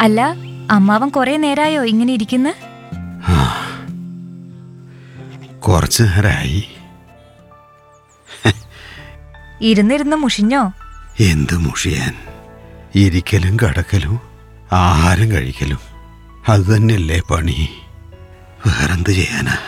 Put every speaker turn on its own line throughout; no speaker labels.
അല്ല അമ്മാവൻ കുറെ നേരായോ ഇങ്ങനെ ഇരിക്കുന്ന
കുറച്ചു നേരമായി
ഇരുന്നിരുന്ന് മുഷിഞ്ഞോ
എന്ത് മുഷിയാൻ ഇരിക്കലും കിടക്കലും ആഹാരം കഴിക്കലും അത് തന്നെയല്ലേ പണി വേറെന്ത് ചെയ്യാനാ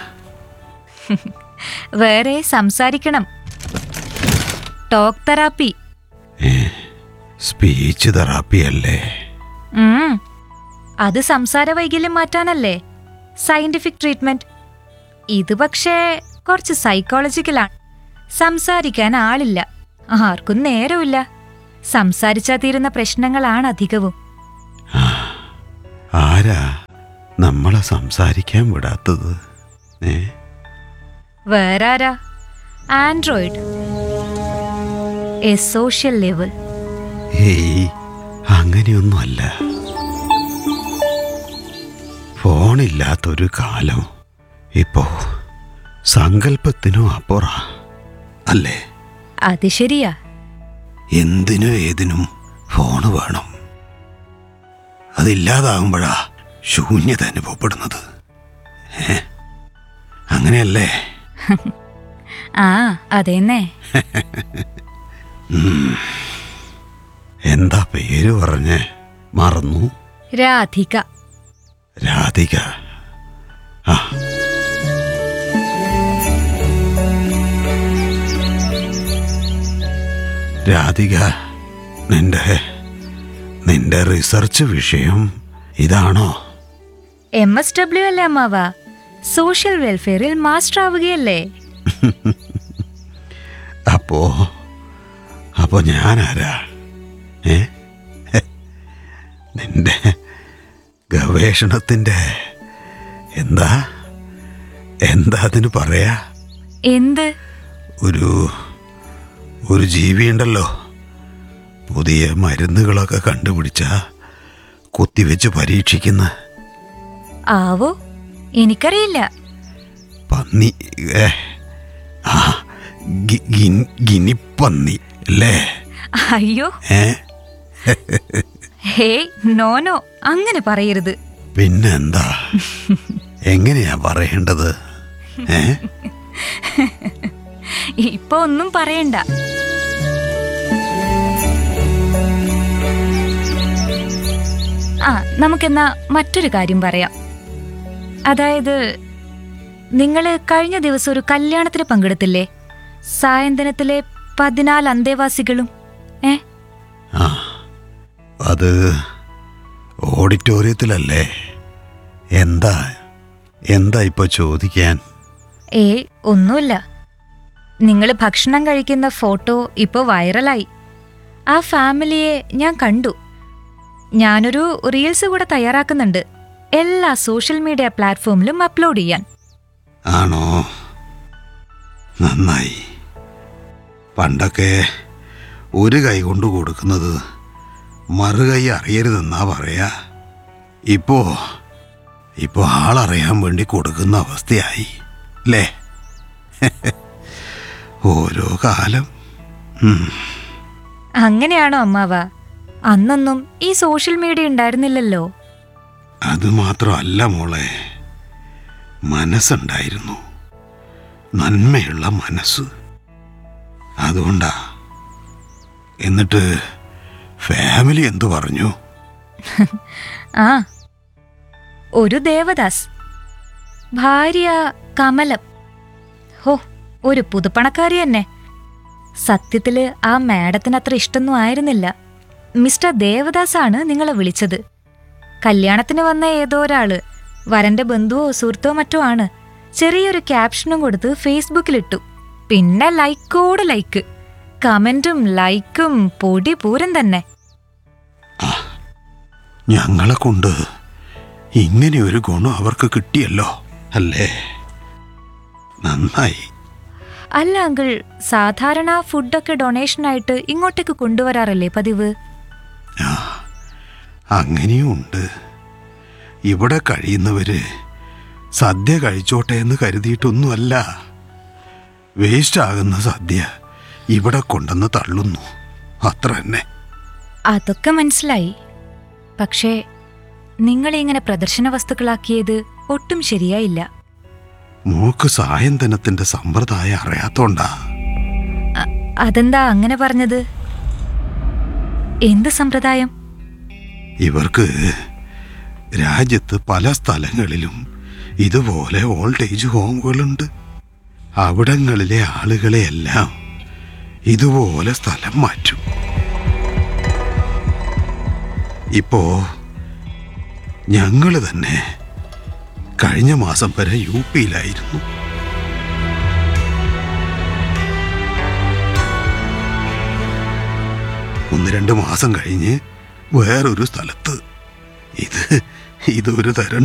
വേറെ സംസാരിക്കണം ടോക്ക് തെറാപ്പി
സ്പീച്ച് തെറാപ്പി അല്ലേ
ഉം. അത് സംസാര വൈകല്യം മാറ്റാനല്ലേ സയന്റിഫിക് ട്രീറ്റ്മെന്റ് ഇത് പക്ഷേ കുറച്ച് സൈക്കോളജിക്കലാണ് സംസാരിക്കാൻ ആളില്ല ആർക്കും നേരമില്ല സംസാരിച്ചാ തീരുന്ന പ്രശ്നങ്ങളാണ് അധികവും
ആരാ നമ്മളെ സംസാരിക്കാൻ വിടാത്തത് ഏ
വേറാരാ ആൻഡ്രോയിഡ് എ സോഷ്യൽ ലെവൽ
ഏയ് അങ്ങനെയൊന്നുമല്ല ഫോണില്ലാത്തൊരു കാലം ഇപ്പോ സങ്കല്പത്തിനും അപ്പുറ അല്ലേ
അത് ശരിയാ
എന്തിനും ഏതിനും ഫോണ് വേണം അതില്ലാതാകുമ്പോഴാ ശൂന്യത അനുഭവപ്പെടുന്നത് ഏ അങ്ങനെയല്ലേ
ആ അതെന്നെ
എന്താ പേര് പറഞ്ഞ് മറന്നു
രാധിക
രാധിക ആ രാധിക നിന്റെ നിന്റെ റിസർച്ച് വിഷയം ഇതാണോ
എം എസ് ഡബ്ല്യു അല്ലേ അമ്മാവ സോഷ്യൽ വെൽഫെയറിൽ മാസ്റ്റർ ആവുകയല്ലേ
അപ്പോ അപ്പോ ഞാനാരാ ഏ ഹെ, നിന്റെ ഗവേഷണത്തിന്റെ എന്താ എന്താ അതിന് പറയാ
എന്ത്
ഒരു ഒരു ജീവിയുണ്ടല്ലോ പുതിയ മരുന്നുകളൊക്കെ കണ്ടുപിടിച്ച കുത്തിവെച്ച് പരീക്ഷിക്കുന്ന
ആവോ എനിക്കറിയില്ല
പന്നി ഏ, ആ ഗി- ഗിൻ- ഗിനിപ്പന്നി അല്ലേ
അയ്യോ
ഏ
ഹേ നോ നോ അങ്ങനെ പറയരുത്
പിന്നെന്താ എങ്ങനെയാ പറയേണ്ടത് ഏ
ഇപ്പൊ ഒന്നും പറയണ്ട ആ നമുക്കെന്നാ മറ്റൊരു കാര്യം പറയാം അതായത് നിങ്ങൾ കഴിഞ്ഞ ദിവസം ഒരു കല്യാണത്തിന് പങ്കെടുത്തില്ലേ സായന്തനത്തിലെ പതിനാല് അന്തേവാസികളും ഏ
ആ അത് ഓഡിറ്റോറിയത്തിലല്ലേ എന്താ എന്താ ഇപ്പൊ ചോദിക്കാൻ
ഏ ഒന്നുമില്ല നിങ്ങൾ ഭക്ഷണം കഴിക്കുന്ന ഫോട്ടോ ഇപ്പോൾ വൈറലായി ആ ഫാമിലിയെ ഞാൻ കണ്ടു ഞാനൊരു റീൽസ് കൂടെ തയ്യാറാക്കുന്നുണ്ട് എല്ലാ സോഷ്യൽ മീഡിയ പ്ലാറ്റ്ഫോമിലും അപ്ലോഡ് ചെയ്യാൻ
ആണോ നന്നായി പണ്ടൊക്കെ ഒരു കൈ കൊണ്ട് കൊടുക്കുന്നത് മറുകൈ അറിയരുതെന്നാ പറയാ ഇപ്പോ ഇപ്പോ ആളറിയാൻ വേണ്ടി കൊടുക്കുന്ന അവസ്ഥയായി അല്ലേ ഓരോ കാലം ഉം.
അങ്ങനെയാണോ അമ്മാവ അന്നൊന്നും ഈ സോഷ്യൽ മീഡിയ ഉണ്ടായിരുന്നില്ലല്ലോ
അത് മാത്രമല്ല മോളെ മനസ്സുണ്ടായിരുന്നു നന്മയുള്ള മനസ്സ് അതുകൊണ്ടാ എന്നിട്ട് ഫാമിലി എന്തു പറഞ്ഞു
ആ ഒരു ദേവദാസ് ഭാര്യ കമലം ഹോ ഒരു പുതുപ്പണക്കാരി തന്നെ സത്യത്തില് ആ മാഡത്തിന് അത്ര ഇഷ്ടൊന്നും ആയിരുന്നില്ല മിസ്റ്റർ ദേവദാസ് ആണ് നിങ്ങളെ വിളിച്ചത് കല്യാണത്തിന് വന്ന ഏതോ ഒരാള് വരന്റെ ബന്ധുവോ സുഹൃത്തോ മറ്റോ ആണ് ചെറിയൊരു ക്യാപ്ഷനും കൊടുത്ത് ഫേസ്ബുക്കിലിട്ടു പിന്നെ ലൈക്കോട് ലൈക്ക് കമന്റും ലൈക്കും പൊടി പൂരം തന്നെ
ഞങ്ങളെ കൊണ്ട് ഇങ്ങനെ ഒരു ഗുണം അവർക്ക് കിട്ടിയല്ലോ അല്ലേ നന്നായി
അല്ല അങ്കിൾ സാധാരണ ഫുഡൊക്കെ ഡൊണേഷനായിട്ട് ഇങ്ങോട്ടേക്ക് കൊണ്ടുവരാറല്ലേ പതിവ്
ആ അങ്ങനെയും ഉണ്ട് ഇവിടെ കഴിയുന്നവര് സദ്യ കഴിച്ചോട്ടെ എന്ന് കരുതിയിട്ടൊന്നുമല്ല വേസ്റ്റ് ആകുന്ന സദ്യ ഇവിടെ കൊണ്ടുവന്ന് തള്ളുന്നു അത്ര തന്നെ
അതൊക്കെ മനസ്സിലായി പക്ഷേ നിങ്ങളെ ഇങ്ങനെ പ്രദർശന വസ്തുക്കളാക്കിയത് ഒട്ടും ശരിയായില്ല
മോക്ക് സായന്തനത്തിന്റെ സമ്പ്രദായം അറിയാത്തോണ്ടാ
അ- അതെന്താ അങ്ങനെ പറഞ്ഞത് എന്ത് സമ്പ്രദായം
ഇവർക്ക് രാജ്യത്ത് പല സ്ഥലങ്ങളിലും ഇതുപോലെ ഓൾഡ് ഏജ് ഹോമുകളുണ്ട് അവിടങ്ങളിലെ ആളുകളെയെല്ലാം ഇതുപോലെ സ്ഥലം മാറ്റും ഇപ്പോ ഞങ്ങൾ തന്നെ കഴിഞ്ഞ മാസം വരെ യു പിയിലായിരുന്നു ഒന്ന് രണ്ട് മാസം കഴിഞ്ഞ് വേറൊരു സ്ഥലത്ത് ഇത് ഇതൊരു തരം